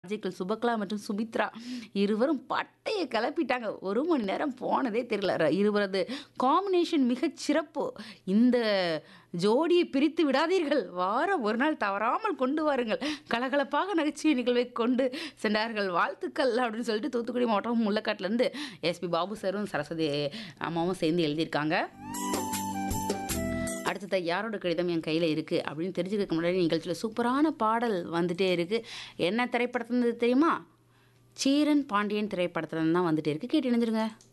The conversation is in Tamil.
அஜய்கள் சுபக்லா மற்றும் சுமித்ரா இருவரும் பட்டையை கிளப்பிட்டாங்க ஒரு மணி நேரம் போனதே தெரியல ர- இருவரது காம்பினேஷன் மிகச் சிறப்பு இந்த ஜோடியை பிரித்து விடாதீர்கள் வாரம் ஒரு நாள் தவறாமல் கொண்டு வாருங்கள் கலகலப்பாக நகைச்சுவை நிகழ்வை கொண்டு சென்றார்கள் வாழ்த்துக்கள் அப்படின்னு சொல்லிட்டு தூத்துக்குடி மாவட்டம் முள்ளக்காட்டிலேருந்து எஸ்பி பாபு சாரும் சரஸ்வதி அம்மாவும் சேர்ந்து எழுதியிருக்காங்க அடுத்தது யாரோட கடிதம் என் கையில் இருக்குது அப்படின்னு தெரிஞ்சுக்க முன்னாடி நிகழ்ச்சியில் சூப்பரான பாடல் வந்துட்டே இருக்குது என்ன திரைப்படத்துலேருந்து தெரியுமா சீரன் பாண்டியன் திரைப்படத்துலேருந்து தான் வந்துட்டே இருக்குது கேட்டு இணைஞ்சிருங்க